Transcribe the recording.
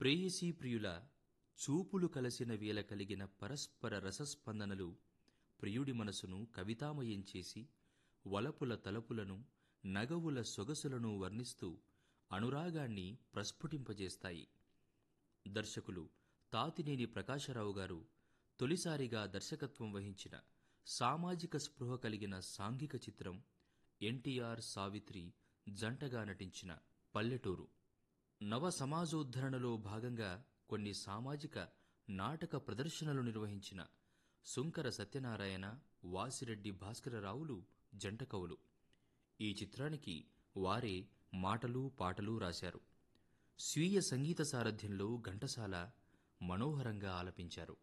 ప్రేయసీ ప్రియుల చూపులు కలసిన వేల కలిగిన పరస్పర రసస్పందనలు ప్రియుడి మనసును కవితామయం చేసి వలపుల తలపులను నగవుల సొగసులను వర్ణిస్తూ అనురాగాన్ని ప్రస్ఫుటింపజేస్తాయి దర్శకులు తాతినేని ప్రకాశరావు గారు తొలిసారిగా దర్శకత్వం వహించిన సామాజిక స్పృహ కలిగిన సాంఘిక చిత్రం ఎన్టీఆర్ సావిత్రి జంటగా నటించిన పల్లెటూరు నవ సమాజోద్ధరణలో భాగంగా కొన్ని సామాజిక నాటక ప్రదర్శనలు నిర్వహించిన సుంకర సత్యనారాయణ వాసిరెడ్డి భాస్కరరావులు జంట కవులు ఈ చిత్రానికి వారే మాటలు పాటలు రాశారు స్వీయ సంగీత సారథ్యంలో ఘంటసాల మనోహరంగా ఆలపించారు